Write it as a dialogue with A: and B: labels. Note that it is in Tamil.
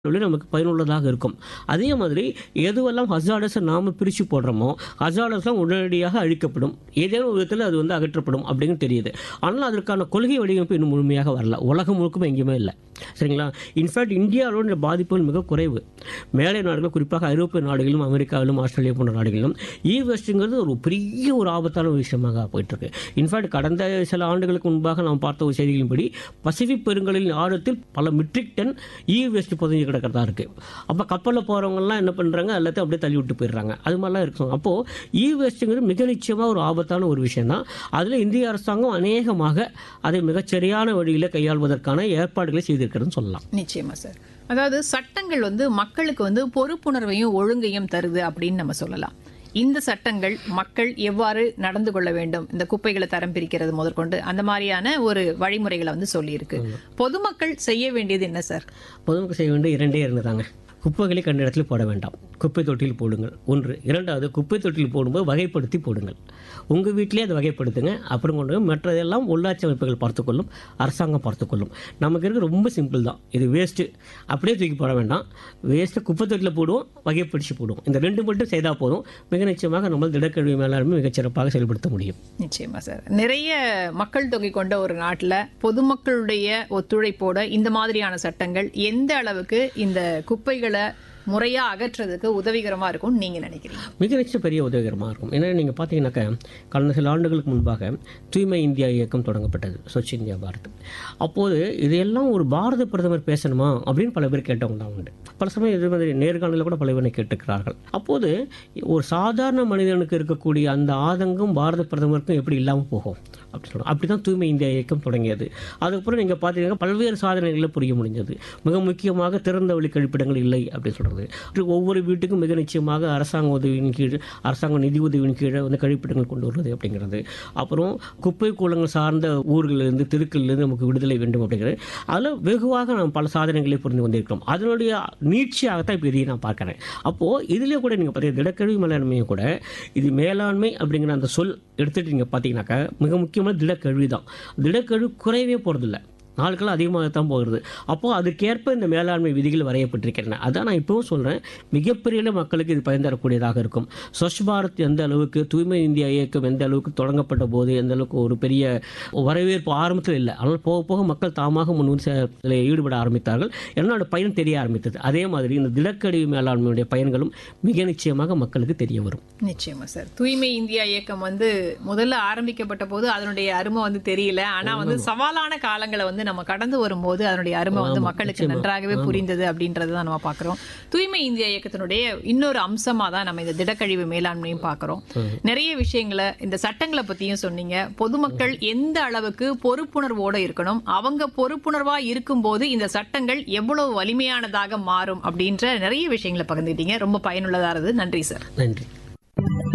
A: விட நமக்கு பயனுள்ளதாக இருக்கும் அதே மாதிரி எதுவெல்லாம் ஹசார்டஸை நாம் பிரித்து போடுறோமோ ஹசார்டஸ்லாம் உடனடியாக அழிக்கப்படும் ஏதேனும் ஒரு விதத்தில் அது வந்து அகற்றப்படும் அப்படின்னு தெரியுது ஆனால் அதற்கான கொள்கை வடிவமைப்பு இன்னும் முழுமையாக வரல உலகம் முழுக்கமே எங்கேயுமே இல்லை சரிங்களா இன்ஃபேக்ட் இந்தியாவோட இந்த பாதிப்புகள் மிக குறைவு மேலை நாடுகள் குறிப்பாக ஐரோப்பிய நாடுகளிலும் அமெரிக்காவிலும் ஆஸ்திரேலியா போன்ற நாடுகளிலும் இ வெஸ்ட்டுங்கிறது ஒரு பெரிய ஒரு ஆபத்தான ஒரு விஷயமாக போயிட்டுருக்கு இன்ஃபேக்ட் கடந்த சில ஆண்டுகளுக்கு முன்பாக நாம் பார்த்த ஒரு செய்திகளின்படி பசிபிக் பெருங்கடலின் ஆழத்தில் பல மெட்ரிக் டன் இ வேஸ்ட் புதஞ்சு கிடக்கிறதா இருக்குது அப்போ கப்பலில் போகிறவங்கலாம் என்ன பண்ணுறாங்க எல்லாத்தையும் அப்படியே தள்ளி விட்டு போயிடுறாங்க அது மாதிரிலாம் இருக்கும் அப்போது இ வேஸ்ட்டுங்கிறது மிக நிச்சயமாக ஒரு ஆபத்தான ஒரு விஷயம் தான் அதில் இந்திய அரசாங்கம் அநேகமாக அதை மிகச்சரியான வழியில் கையாள்வதற்கான ஏற்பாடுகளை செய்திருக்கிறதுன்னு சொல்லலாம்
B: நிச்சயமா சார் அதாவது சட்டங்கள் வந்து மக்களுக்கு வந்து பொறுப்புணர்வையும் ஒழுங்கையும் தருது அப்படின்னு நம்ம சொல்லலாம் இந்த சட்டங்கள் மக்கள் எவ்வாறு நடந்து கொள்ள வேண்டும் இந்த குப்பைகளை தரம் பிரிக்கிறது முதற்கொண்டு அந்த மாதிரியான ஒரு வழிமுறைகளை வந்து சொல்லியிருக்கு பொதுமக்கள் செய்ய வேண்டியது என்ன சார்
A: பொதுமக்கள் செய்ய வேண்டிய இரண்டே இரண்டு தாங்க குப்பைகளை கண்ட இடத்தில் போட வேண்டாம் குப்பை தொட்டியில் போடுங்கள் ஒன்று இரண்டாவது குப்பை தொட்டியில் போடும்போது வகைப்படுத்தி போடுங்கள் உங்கள் வீட்டிலே அதை வகைப்படுத்துங்க அப்புறம் கொண்டு போய் மற்றதெல்லாம் உள்ளாட்சி அமைப்புகள் பார்த்துக்கொள்ளும் அரசாங்கம் பார்த்துக்கொள்ளும் நமக்கு இருக்க ரொம்ப சிம்பிள் தான் இது வேஸ்ட்டு அப்படியே தூக்கி போட வேண்டாம் வேஸ்ட்டை குப்பை தொட்டியில் போடுவோம் வகைப்படுத்தி போடுவோம் இந்த ரெண்டு மட்டும் செய்தால் போதும் மிக நிச்சயமாக நம்ம திடக்கழிவு மேலாண்மை மிகச்சிறப்பாக செயல்படுத்த முடியும்
B: நிச்சயமா சார் நிறைய மக்கள் தொகை கொண்ட ஒரு நாட்டில் பொதுமக்களுடைய ஒத்துழைப்போட இந்த மாதிரியான சட்டங்கள் எந்த அளவுக்கு இந்த குப்பைகளை முறையா அகற்றுறதுக்கு உதவிகரமா இருக்கும்னு நீங்க நினைக்கிறீங்க
A: மிக நிச்சயம் பெரிய உதவிகரமாக இருக்கும் ஏன்னா நீங்கள் பார்த்தீங்கன்னாக்கா கடந்த சில ஆண்டுகளுக்கு முன்பாக தூய்மை இந்தியா இயக்கம் தொடங்கப்பட்டது ஸ்வச் இந்தியா பாரத் அப்போது இதையெல்லாம் ஒரு பாரத பிரதமர் பேசணுமா அப்படின்னு பல பேர் கேட்டவங்க தான் உண்டு பல சமயம் இது மாதிரி நேர்காணலில் கூட பல பேர் கேட்டுக்கிறார்கள் அப்போது ஒரு சாதாரண மனிதனுக்கு இருக்கக்கூடிய அந்த ஆதங்கம் பாரத பிரதமருக்கும் எப்படி இல்லாமல் போகும் அப்படின்னு சொல்லுவோம் அப்படி தான் தூய்மை இந்தியா இயக்கம் தொடங்கியது அதுக்கப்புறம் நீங்கள் பார்த்தீங்கன்னா பல்வேறு சாதனைகளை புரிய முடிஞ்சது மிக முக்கியமாக திறந்த வழி கழிப்பிடங்கள் இல்லை அப்படின்னு சொல்கிறது ஒவ்வொரு வீட்டுக்கும் மிக நிச்சயமாக அரசாங்க உதவியின் கீழ் அரசாங்க நிதி உதவியின் கீழே வந்து கழிப்பிடங்கள் கொண்டு வருவது அப்படிங்கிறது அப்புறம் குப்பை கூலங்கள் சார்ந்த ஊர்களிலிருந்து தெருக்களிலிருந்து நமக்கு விடுதலை வேண்டும் அப்படிங்கிறது அதில் வெகுவாக நாம் பல சாதனைகளை புரிந்து வந்திருக்கிறோம் அதனுடைய நீட்சியாகத்தான் இப்போ இதையும் நான் பார்க்குறேன் அப்போது இதிலே கூட நீங்கள் பார்த்தீங்கன்னா திடக்கழிவு மேலாண்மையும் கூட இது மேலாண்மை அப்படிங்கிற அந்த சொல் எடுத்துகிட்டு நீங்கள் பார்த்தீங்கன்னாக்கா மிக முக்கியமான திடக்கழிவு தான் திடக்கழிவு குறையவே போகிறதில்ல நாட்கள் அதிகமாகத்தான் போகிறது அப்போது அதுக்கேற்ப இந்த மேலாண்மை விதிகள் வரையப்பட்டிருக்கின்றன அதான் நான் இப்போவும் சொல்கிறேன் மிகப்பெரிய மக்களுக்கு இது பயன் தரக்கூடியதாக இருக்கும் ஸ்வச் பாரத் எந்த அளவுக்கு தூய்மை இந்தியா இயக்கம் எந்த அளவுக்கு தொடங்கப்பட்ட போது எந்த அளவுக்கு ஒரு பெரிய வரவேற்பு ஆரம்பத்தில் இல்லை ஆனால் போக போக மக்கள் தாமாக முன் வந்து இதில் ஈடுபட ஆரம்பித்தார்கள் என்னோட பயன் தெரிய ஆரம்பித்தது அதே மாதிரி இந்த திடக்கழிவு மேலாண்மையுடைய பயன்களும் மிக நிச்சயமாக மக்களுக்கு தெரிய வரும்
B: நிச்சயமா சார் தூய்மை இந்தியா இயக்கம் வந்து முதல்ல ஆரம்பிக்கப்பட்ட போது அதனுடைய அருமை வந்து தெரியல ஆனா வந்து சவாலான காலங்களை வந்து நம்ம கடந்து வரும்போது அதனுடைய அருமை வந்து மக்களுக்கு நன்றாகவே புரிந்தது அப்படின்றத தான் நம்ம பாக்குறோம் தூய்மை இந்தியா இயக்கத்தினுடைய இன்னொரு அம்சமா தான் நம்ம இந்த திடக்கழிவு மேலாண்மையும் பாக்குறோம் நிறைய விஷயங்களை இந்த சட்டங்களை பத்தியும் சொன்னீங்க பொதுமக்கள் எந்த அளவுக்கு பொறுப்புணர்வோட இருக்கணும் அவங்க பொறுப்புணர்வா இருக்கும்போது இந்த சட்டங்கள் எவ்வளவு வலிமையானதாக மாறும் அப்படின்ற நிறைய விஷயங்களை பகிர்ந்துட்டீங்க ரொம்ப பயனுள்ளதா இருந்தது நன்றி சார்
A: நன்றி